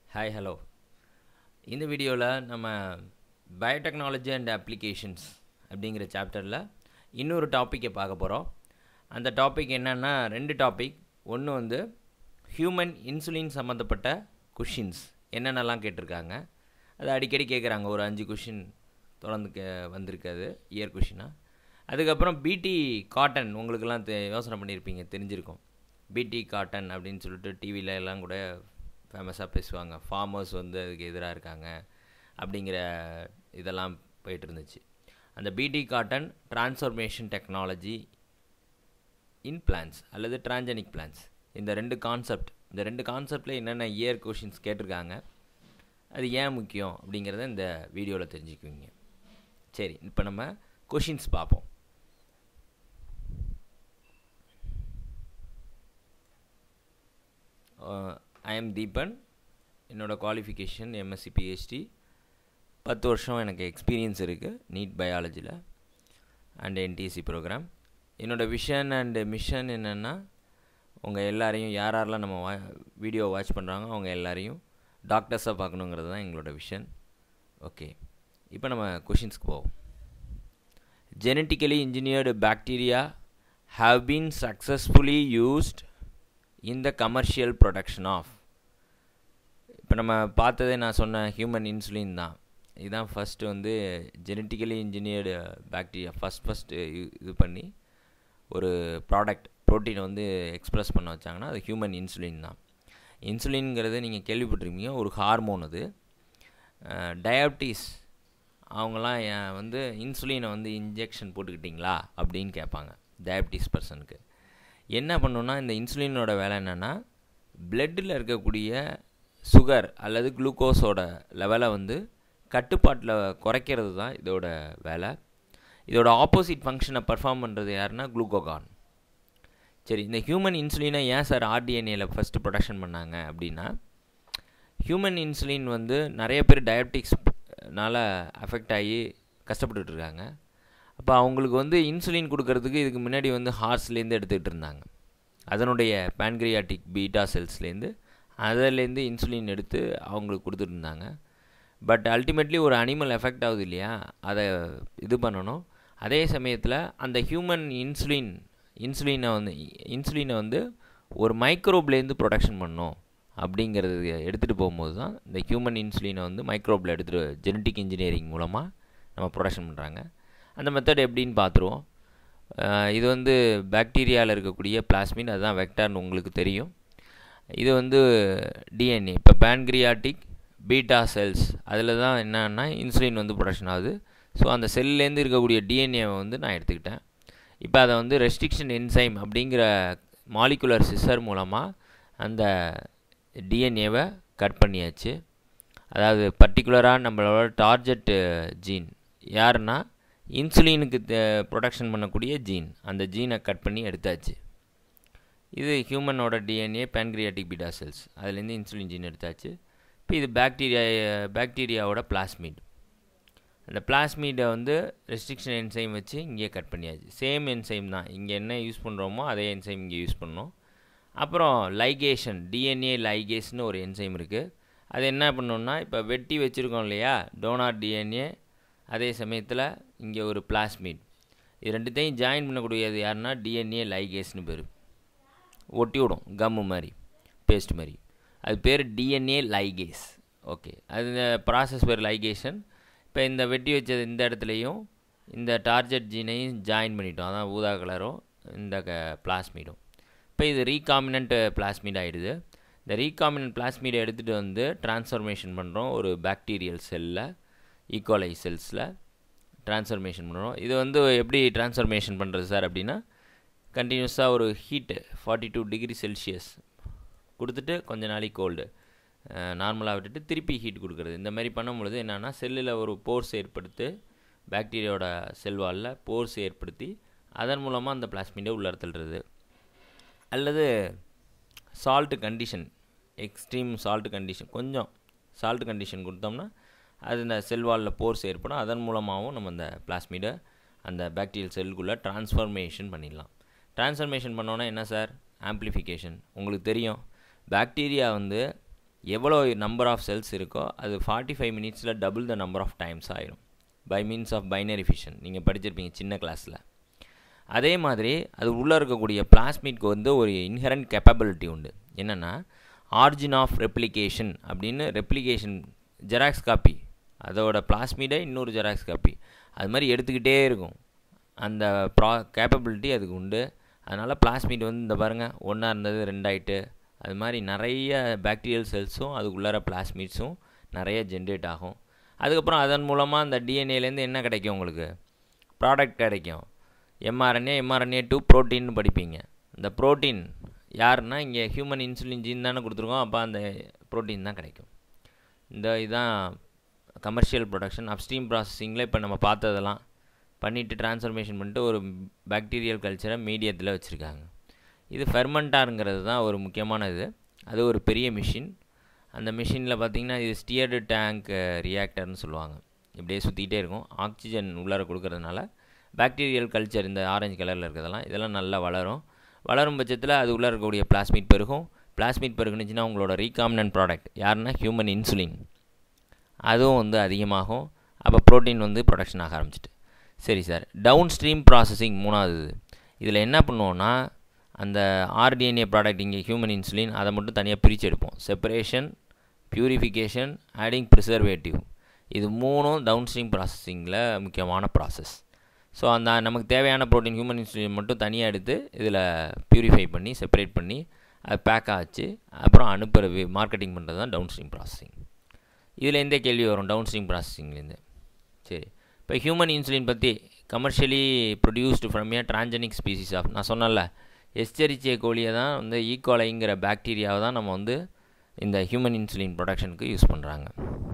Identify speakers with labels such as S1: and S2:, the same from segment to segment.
S1: hi hello இந்த வீடியோவில் நம்ம பயோடெக்னாலஜி அண்ட் அப்ளிகேஷன்ஸ் அப்படிங்கிற சாப்டரில் இன்னொரு டாப்பிக்கை பார்க்க போகிறோம் அந்த டாபிக் என்னென்னா ரெண்டு டாபிக் ஒன்று வந்து ஹியூமன் இன்சுலின் சம்மந்தப்பட்ட கொஷின்ஸ் என்னென்னலாம் கேட்டிருக்காங்க அது அடிக்கடி கேட்குறாங்க ஒரு அஞ்சு கொஷின் தொடர்ந்து கே வந்திருக்காது இயர் கொஷினாக அதுக்கப்புறம் பிடி காட்டன் உங்களுக்கெல்லாம் தெ யோசனை பண்ணியிருப்பீங்க தெரிஞ்சிருக்கும் பிடி காட்டன் அப்படின்னு சொல்லிட்டு டிவியில் எல்லாம் கூட ஃபேமஸாக பேசுவாங்க ஃபார்மர்ஸ் வந்து அதுக்கு எதிராக இருக்காங்க அப்படிங்கிற இதெல்லாம் போயிட்டு இருந்துச்சு அந்த BT cotton transformation technology in plants அல்லது டிரான்ஜெனிக் பிளான்ஸ் இந்த ரெண்டு கான்செப்ட் இந்த ரெண்டு கான்செப்டில் என்னென்ன இயர் கொஷின்ஸ் கேட்டிருக்காங்க அது ஏன் முக்கியம் அப்படிங்கிறத இந்த வீடியோவில் தெரிஞ்சுக்குவீங்க சரி இப்போ நம்ம கொஷின்ஸ் பார்ப்போம் ஐ எம் தீபன் என்னோடய குவாலிஃபிகேஷன் எம்எஸ்சி பிஹெச்டி பத்து வருஷம் எனக்கு எக்ஸ்பீரியன்ஸ் இருக்குது நீட் பயாலஜியில் அண்ட் என்டிஎஸ்சி ப்ரோக்ராம் என்னோடய விஷன் அண்டு மிஷன் என்னென்னா உங்கள் எல்லாரையும் யார் யாரெல்லாம் நம்ம வா வீடியோ வாட்ச் பண்ணுறாங்க அவங்க எல்லாரையும் டாக்டர்ஸாக பார்க்கணுங்கிறது தான் எங்களோட விஷன் ஓகே இப்போ நம்ம கொஷின்ஸ்க்கு போவோம் genetically engineered bacteria have been successfully used in the commercial production of இப்போ நம்ம பார்த்ததே நான் சொன்ன ஹியூமன் இன்சுலின் தான் இதுதான் ஃபஸ்ட்டு வந்து genetically engineered bacteria first first இது பண்ணி ஒரு ப்ராடக்ட் ப்ரோட்டீனை வந்து எக்ஸ்ப்ரெஸ் பண்ண வச்சாங்கன்னா அது ஹியூமன் இன்சுலின் தான் இன்சுலின்ங்கிறது நீங்கள் கேள்விப்பட்டிருப்பீங்க ஒரு ஹார்மோன் அது டயபிட்டிஸ் அவங்களாம் வந்து இன்சுலினை வந்து இன்ஜெக்ஷன் போட்டுக்கிட்டிங்களா அப்படின்னு கேட்பாங்க டயபிட்டிஸ் பர்சனுக்கு என்ன பண்ணுன்னா இந்த இன்சுலினோட வேலை என்னென்னா பிளட்டில் இருக்கக்கூடிய சுகர் அல்லது குளுக்கோஸோட லெவலை வந்து கட்டுப்பாட்டில் குறைக்கிறது தான் இதோட வேலை இதோட ஆப்போசிட் ஃபங்க்ஷனை பர்ஃபார்ம் பண்ணுறது யாருன்னா குளுக்கோகான் சரி இந்த ஹியூமன் இன்சுலினை ஏன் சார் ஆர்டிஎன்ஏல ஃபஸ்ட்டு ப்ரொடக்ஷன் பண்ணாங்க அப்படின்னா ஹியூமன் இன்சுலின் வந்து நிறைய பேர் டயபெட்டிக்ஸ்னால அஃபெக்ட் ஆகி கஷ்டப்பட்டுட்டு இருக்காங்க அப்போ அவங்களுக்கு வந்து இன்சுலின் கொடுக்கறதுக்கு இதுக்கு முன்னாடி வந்து ஹார்ஸ்லேருந்து எடுத்துக்கிட்டு இருந்தாங்க அதனுடைய பேன்க்ரியாட்டிக் பீட்டா செல்ஸ்லேருந்து அதிலேருந்து இன்சுலின் எடுத்து அவங்களுக்கு கொடுத்துட்டு இருந்தாங்க பட் அல்டிமேட்லி ஒரு அனிமல் எஃபெக்ட் ஆகுது இல்லையா அதை இது பண்ணணும் அதே சமயத்தில் அந்த ஹியூமன் இன்சுலின் இன்சுலினை வந்து இன்சுலினை வந்து ஒரு மைக்ரோப்லேருந்து ப்ரொடக்ஷன் பண்ணணும் அப்படிங்கிறது எடுத்துகிட்டு போகும்போது தான் இந்த ஹியூமன் இன்சுலினை வந்து மைக்ரோபில் எடுத்துகிட்டு ஜெனட்டிக் இன்ஜினியரிங் மூலமாக நம்ம ப்ரொடக்ஷன் பண்ணுறாங்க அந்த மெத்தட் எப்படின்னு பார்த்துருவோம் இது வந்து பாக்டீரியாவில் இருக்கக்கூடிய பிளாஸ்மின் அதுதான் வெக்டார்னு உங்களுக்கு தெரியும் இது வந்து டிஎன்ஏ இப்போ பேன்க்ரியாட்டிக் பீட்டா செல்ஸ் அதில் தான் என்னன்னா இன்சுலின் வந்து ப்ரொடக்ஷன் ஆகுது ஸோ அந்த செல்லேருந்து இருக்கக்கூடிய டிஎன்ஏவை வந்து நான் எடுத்துக்கிட்டேன் இப்போ அதை வந்து ரெஸ்ட்ரிக்ஷன் என்சைம் அப்படிங்கிற மாலிகுலர் சிஸ்டர் மூலமாக அந்த டிஎன்ஏவை கட் பண்ணியாச்சு அதாவது பர்டிகுலராக நம்மளோட டார்ஜெட்டு ஜீன் யாருன்னா இன்சுலினுக்கு ப்ரொடக்ஷன் பண்ணக்கூடிய ஜீன் அந்த ஜீனை கட் பண்ணி எடுத்தாச்சு இது ஹியூமனோட டிஎன்ஏ பேன்க்ரியாட்டிக் பீட்டா செல்ஸ் அதுலேருந்து இன்சுலின் ஜீன் எடுத்தாச்சு இப்போ இது பாக்டீரியா பாக்டீரியாவோட பிளாஸ்மீட் அந்த பிளாஸ்மீடை வந்து ரெஸ்ட்ரிக்ஷன் என்சைம் வச்சு இங்கே கட் பண்ணியாச்சு சேம் என்சைம் தான் இங்கே என்ன யூஸ் பண்ணுறோமோ அதே என்சைம் இங்கே யூஸ் பண்ணோம் அப்புறம் லைகேஷன் டிஎன்ஏ லைகேஸ்னு ஒரு என்சைம் இருக்குது அது என்ன பண்ணோன்னா இப்போ வெட்டி வச்சுருக்கோம் இல்லையா டோனார் டிஎன்ஏ அதே சமயத்தில் இங்கே ஒரு பிளாஸ்மீட் இது ரெண்டுத்தையும் ஜாயின் பண்ணக்கூடியது யாருன்னா டிஎன்ஏ லைகேஸ்னு பேர் ஒட்டி விடும் கம்மு மாதிரி பேஸ்ட் மாதிரி அது பேர் டிஎன்ஏ லைகேஸ் ஓகே அது இந்த ப்ராசஸ் பேர் லைகேஷன் இப்போ இந்த வெட்டி வச்சது இந்த இடத்துலையும் இந்த டார்ஜெட் ஜீனையும் ஜாயின் பண்ணிட்டோம் அதான் ஊதா கலரும் இந்த க பிளாஸ்மீடும் இப்போ இது ரீகாமினன்ட் பிளாஸ்மீட் ஆகிடுது இந்த ரீகாமினன்ட் பிளாஸ்மீடை எடுத்துகிட்டு வந்து டிரான்ஸ்ஃபர்மேஷன் பண்ணுறோம் ஒரு பாக்டீரியல் செல்லில் ஈகோலை செல்ஸில் ட்ரான்ஸ்ஃபர்மேஷன் பண்ணுறோம் இது வந்து எப்படி ட்ரான்ஸ்ஃபர்மேஷன் பண்ணுறது சார் அப்படின்னா கண்டினியூஸாக ஒரு heat forty two degree Celsius கொடுத்துட்டு கொஞ்ச நாளைக்கு கோல்டு நார்மலாக விட்டுட்டு திருப்பி ஹீட் கொடுக்குறது இந்த மாதிரி பண்ணும்பொழுது என்னென்னா செல்லில் ஒரு போர்ஸ் ஏற்படுத்தி பாக்டீரியாவோட செல்வாலில் போர்ஸ் ஏற்படுத்தி அதன் மூலமாக அந்த பிளாஸ்மிடை உள்ளே தள்ளுறது அல்லது salt condition extreme salt condition கொஞ்சம் சால்ட் கண்டிஷன் கொடுத்தோம்னா அது இந்த செல்வாலில் போர்ஸ் ஏற்படும் அதன் மூலமாகவும் நம்ம அந்த பிளாஸ்மிடை அந்த பாக்டீரியல் செல்குள்ளே ட்ரான்ஸ்ஃபர்மேஷன் பண்ணிடலாம் ட்ரான்ஸ்ஃபர்மேஷன் பண்ணோன்னா என்ன சார் ஆம்ப்ளிஃபிகேஷன் உங்களுக்கு தெரியும் பாக்டீரியா வந்து எவ்வளோ நம்பர் ஆஃப் செல்ஸ் இருக்கோ அது ஃபார்ட்டி ஃபைவ் மினிட்ஸில் double the number of times ஆயிரும் by means of binary fission நீங்கள் படிச்சிருப்பீங்க சின்ன கிளாஸில் அதே மாதிரி அது உள்ளே இருக்கக்கூடிய பிளாஸ்மிட்க்கு வந்து ஒரு இன்ஹரண்ட் கேப்பபிலிட்டி உண்டு என்னென்னா ஆர்ஜின் ஆஃப் ரெப்ளிகேஷன் அப்படின்னு ரெப்ளிகேஷன் ஜெராக்ஸ் காப்பி அதோட பிளாஸ்மிடை இன்னொரு ஜெராக்ஸ் காப்பி அது மாதிரி எடுத்துக்கிட்டே இருக்கும் அந்த ப்ரா கேப்பபிலிட்டி அதுக்கு உண்டு அதனால் பிளாஸ்மிட் வந்து இந்த பாருங்கள் ஒன்றா இருந்தது ரெண்டாயிட்டு அது மாதிரி நிறைய பாக்டீரியல் செல்ஸும் அதுக்குள்ளார பிளாஸ்மிட்ஸும் நிறைய ஜென்ரேட் ஆகும் அதுக்கப்புறம் அதன் மூலமாக அந்த டிஎன்ஏலேருந்து என்ன கிடைக்கும் உங்களுக்கு ப்ராடக்ட் கிடைக்கும் எம்ஆர்என்ஏ எம்ஆர்என்ஏ டூ ப்ரோட்டீன் படிப்பீங்க இந்த ப்ரோட்டீன் யாருன்னா இங்கே ஹியூமன் இன்சுலின் ஜீன் தானே கொடுத்துருக்கோம் அப்போ அந்த ப்ரோட்டீன் தான் கிடைக்கும் இந்த இதுதான் கமர்ஷியல் ப்ரொடக்ஷன் அப்ஸ்ட்ரீம் ப்ராசஸிங்கில் இப்போ நம்ம பார்த்ததெல்லாம் பண்ணிவிட்டு ட்ரான்ஸ்ஃபர்மேஷன் பண்ணிட்டு ஒரு பாக்டீரியல் கல்ச்சரை மீடியத்தில் வச்சுருக்காங்க இது ஃபெர்மெண்டாருங்கிறது தான் ஒரு முக்கியமான இது அது ஒரு பெரிய மிஷின் அந்த மிஷினில் பார்த்திங்கன்னா இது ஸ்டியர்டு டேங்க் ரியாக்டர்னு சொல்லுவாங்க இப்படியே சுற்றிக்கிட்டே இருக்கும் ஆக்சிஜன் உள்ளார கொடுக்கறதுனால பாக்டீரியல் கல்ச்சர் இந்த ஆரஞ்சு கலரில் இருக்கிறதெல்லாம் இதெல்லாம் நல்லா வளரும் வளரும் பட்சத்தில் அது உள்ளே இருக்கக்கூடிய பிளாஸ்மிட் பெருகும் பிளாஸ்மிட் பெருகுனுச்சுன்னா உங்களோட ரீகாமினன்ட் ப்ராடக்ட் யாருன்னா ஹியூமன் இன்சுலின் அதுவும் வந்து அதிகமாகும் அப்போ ப்ரோட்டீன் வந்து ப்ரொடக்ஷன் ஆக ஆரம்பிச்சிட்டு சரி சார் டவுன் ஸ்ட்ரீம் ப்ராசஸிங் மூணாவது இதில் என்ன பண்ணுவோன்னா அந்த ஆர்டிஎன்ஏ ப்ராடக்ட் இங்கே ஹியூமன் இன்சுலின் அதை மட்டும் தனியாக பிரித்து எடுப்போம் செப்பரேஷன் ப்யூரிஃபிகேஷன் ஆடிங் ப்ரிசர்வேட்டிவ் இது மூணும் டவுன் ஸ்ட்ரீம் ப்ராசஸிங்கில் முக்கியமான ப்ராசஸ் ஸோ அந்த நமக்கு தேவையான ப்ரோட்டீன் ஹியூமன் இன்சுலின் மட்டும் தனியாக எடுத்து இதில் ப்யூரிஃபை பண்ணி செப்பரேட் பண்ணி அது பேக் ஆச்சு அப்புறம் அனுப்புறது மார்க்கெட்டிங் பண்ணுறது தான் டவுன் ஸ்ட்ரீம் ப்ராசஸிங் இதில் எந்த கேள்வி வரும் டவுன் ஸ்ட்ரீம் ப்ராசஸிங்லேருந்து சரி இப்போ ஹியூமன் இன்சுலின் பற்றி commercially produced from a transgenic species of நான் சொன்னல எஸ்டெரிச்சே கோழியை தான் வந்து ஈகோலைங்கிற பாக்டீரியாவை தான் நம்ம வந்து இந்த ஹியூமன் இன்சுலின் ப்ரொடக்ஷனுக்கு யூஸ் பண்ணுறாங்க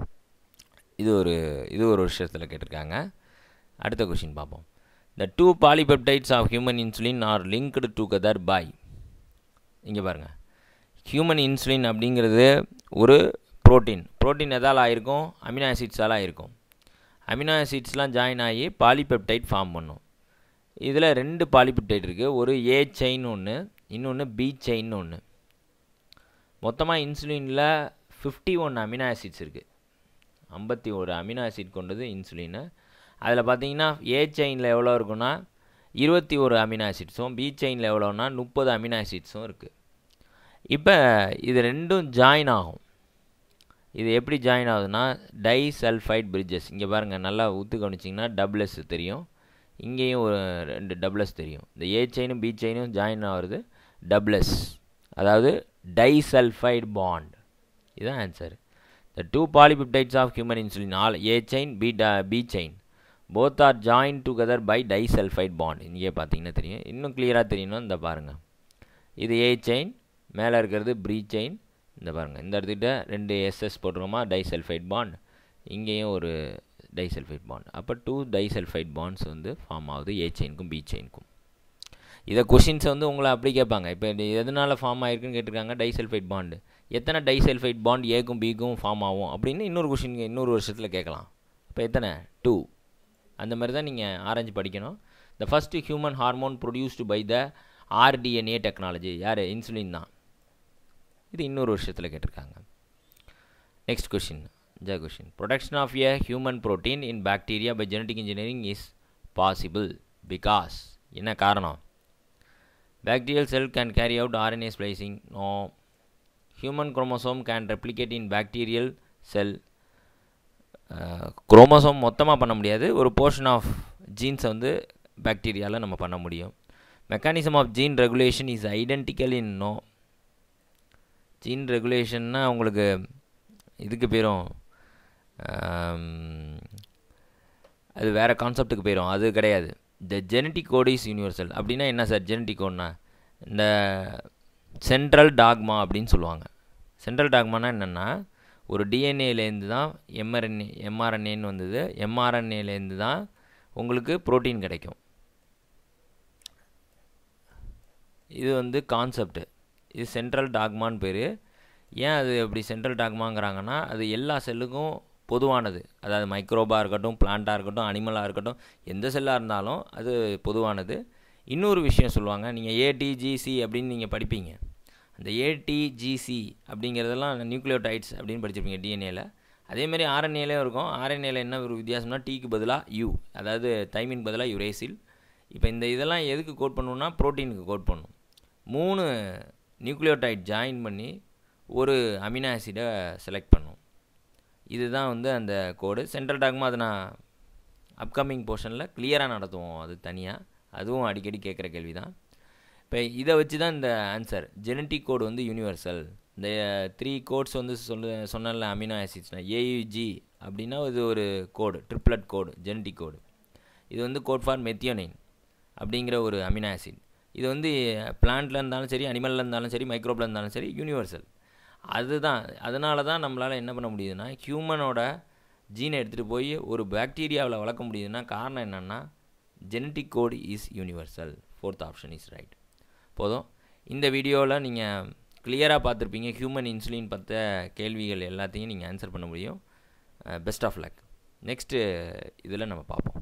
S1: இது ஒரு இது ஒரு விஷயத்தில் கேட்டிருக்காங்க அடுத்த கொஷின் பார்ப்போம் the two polypeptides of human insulin are linked together by இங்கே பாருங்கள் ஹியூமன் இன்சுலின் அப்படிங்கிறது ஒரு ப்ரோட்டீன் ப்ரோட்டீன் எதால் ஆயிருக்கும் அமினோ ஆசிட்ஸால் ஆயிருக்கும் அமினோ ஆசிட்ஸ்லாம் ஜாயின் ஆகி பாலிபெப்டைட் ஃபார்ம் பண்ணும் இதில் ரெண்டு பாலிபெப்டைட் இருக்குது ஒரு ஏ செயின் ஒன்று இன்னொன்று பி செயின் ஒன்று மொத்தமாக இன்சுலினில் ஃபிஃப்டி ஒன் அமினோ ஆசிட்ஸ் இருக்குது ஐம்பத்தி ஒரு அமினோ ஆசிட் கொண்டது இன்சுலின் அதில் பார்த்தீங்கன்னா ஏ செயினில் எவ்வளோ இருக்குன்னா இருபத்தி ஒரு அமினோ ஆசிட்ஸும் பி செயினில் எவ்வளோன்னா முப்பது அமினோ ஆசிட்ஸும் இருக்குது இப்போ இது ரெண்டும் ஜாயின் ஆகும் இது எப்படி ஜாயின் ஆகுதுன்னா டை சல்ஃபைட் பிரிட்ஜஸ் இங்கே பாருங்கள் நல்லா ஊற்று கவனிச்சிங்கன்னா டபுள்எஸ் தெரியும் இங்கேயும் ஒரு ரெண்டு டபுள்எஸ் தெரியும் இந்த ஏ செயினும் பி செயினும் ஜாயின் ஆகுறது டபுள்எஸ் அதாவது டை சல்ஃபைட் பாண்ட் இதுதான் answer the two polypeptides of human insulin all A chain B ட B chain both are join together by disulphide bond இங்கே பார்த்தீங்கன்னா தெரியும் இன்னும் கிளியராக தெரியணும் இந்த பாருங்கள் இது ஏ செயின் மேலே இருக்கிறது ப்ரீ செயின் இந்த பாருங்கள் இந்த இடத்துக்கிட்ட ரெண்டு எஸ்எஸ் போட்டிருக்கோமா டைசல்ஃபைட் பாண்ட் இங்கேயும் ஒரு டைசல்ஃபைட் பாண்ட் அப்போ டூ டைசல்ஃபைட் பாண்ட்ஸ் வந்து ஃபார்ம் ஆகுது ஏ செயினுக்கும் பி செயினுக்கும் இதை கொஷின்ஸை வந்து உங்களை அப்படி கேட்பாங்க இப்போ இது எதனால் ஃபார்ம் ஆயிருக்குன்னு கேட்டிருக்காங்க டைசல்ஃபைட் பாண்டு எத்தனை டைசல்ஃபைட் பாண்ட் ஏக்கும் பிக்கும் ஃபார்ம் ஆகும் அப்படின்னு இன்னொரு கொஷின் இன்னொரு வருஷத்தில் கேட்கலாம் இப்போ எத்தனை டூ அந்த மாதிரி தான் நீங்கள் ஆரஞ்சு படிக்கணும் the first human hormone produced by the rDNA technology யார் இன்சுலின் தான் இது இன்னொரு வருஷத்தில் கேட்டிருக்காங்க நெக்ஸ்ட் கொஷின் ஜ question production of a human protein in bacteria by genetic engineering is possible because என்ன காரணம் bacterial cell can carry out RNA splicing no human chromosome can replicate in bacterial cell chromosome மொத்தமாக பண்ண முடியாது ஒரு portion of ஜீன்ஸை வந்து பாக்டீரியாவில் நம்ம பண்ண முடியும் mechanism of gene regulation is identical in no gene ரெகுலேஷன்னா உங்களுக்கு இதுக்கு போயிடும் அது வேறு கான்செப்ட்டுக்கு போயிடும் அது கிடையாது the genetic code is universal அப்படின்னா என்ன சார் ஜெனட்டிக் கோட்னா இந்த சென்ட்ரல் டாக்மா அப்படின்னு சொல்லுவாங்க சென்ட்ரல் டாக்மானா என்னென்னா ஒரு டிஎன்ஏலேருந்து தான் எம்ஆர்என்ஏ எம்ஆர்என்ஏன்னு வந்தது எம்ஆர்என்ஏலேருந்து தான் உங்களுக்கு ப்ரோட்டீன் கிடைக்கும் இது வந்து கான்செப்ட்டு இது சென்ட்ரல் டாக்மான்னு பேர் ஏன் அது அப்படி சென்ட்ரல் டாக்மாங்கிறாங்கன்னா அது எல்லா செல்லுக்கும் பொதுவானது அதாவது மைக்ரோபாக இருக்கட்டும் பிளான்ட்டாக இருக்கட்டும் அனிமலாக இருக்கட்டும் எந்த செல்லாக இருந்தாலும் அது பொதுவானது இன்னொரு விஷயம் சொல்லுவாங்க நீங்கள் ஏடிஜிசி அப்படின்னு நீங்கள் படிப்பீங்க அந்த ஏடிஜிசி அப்படிங்கிறதெல்லாம் நியூக்ளியோடைட்ஸ் அப்படின்னு படிச்சிருப்பீங்க டிஎன்ஏல அதேமாதிரி ஆர்என்ஏலையும் இருக்கும் ஆர்என்ஏல என்ன ஒரு வித்தியாசம்னா டீக்கு பதிலாக யூ அதாவது தைமின் பதிலாக யுரேசில் இப்போ இந்த இதெல்லாம் எதுக்கு கோட் பண்ணணும்னா ப்ரோட்டீனுக்கு கோட் பண்ணும் மூணு நியூக்ளியோடைட் ஜாயின் பண்ணி ஒரு அமினோ ஆசிடை செலக்ட் பண்ணும் இதுதான் வந்து அந்த கோடு சென்ட்ரல் டாக்மா அதை நான் அப்கமிங் போர்ஷனில் கிளியராக நடத்துவோம் அது தனியாக அதுவும் அடிக்கடி கேட்குற கேள்வி தான் இப்போ இதை வச்சு தான் இந்த ஆன்சர் ஜெனட்டிக் கோடு வந்து யூனிவர்சல் இந்த த்ரீ கோட்ஸ் வந்து சொல்லு சொன்னல அமினோ ஆசிட்ஸ்னா ஏயுஜி அப்படின்னா இது ஒரு கோடு ட்ரிப்ளட் கோடு ஜெனட்டிக் கோடு இது வந்து கோட் ஃபார் மெத்தியோனைன் அப்படிங்கிற ஒரு அமினோ ஆசிட் இது வந்து பிளான்ட்டில் இருந்தாலும் சரி அனிமலில் இருந்தாலும் சரி மைக்ரோபில் இருந்தாலும் சரி யூனிவர்சல் அதுதான் அதனால தான் நம்மளால் என்ன பண்ண முடியுதுன்னா ஹியூமனோட ஜீனை எடுத்துகிட்டு போய் ஒரு பாக்டீரியாவில் வளர்க்க முடியுதுன்னா காரணம் என்னென்னா genetic code is universal fourth option is right போதும் இந்த வீடியோவில் நீங்கள் கிளியராக பார்த்துருப்பீங்க ஹியூமன் இன்சுலின் பற்ற கேள்விகள் எல்லாத்தையும் நீங்கள் ஆன்சர் பண்ண முடியும் பெஸ்ட் ஆஃப் லக் நெக்ஸ்ட்டு இதில் நம்ம பார்ப்போம்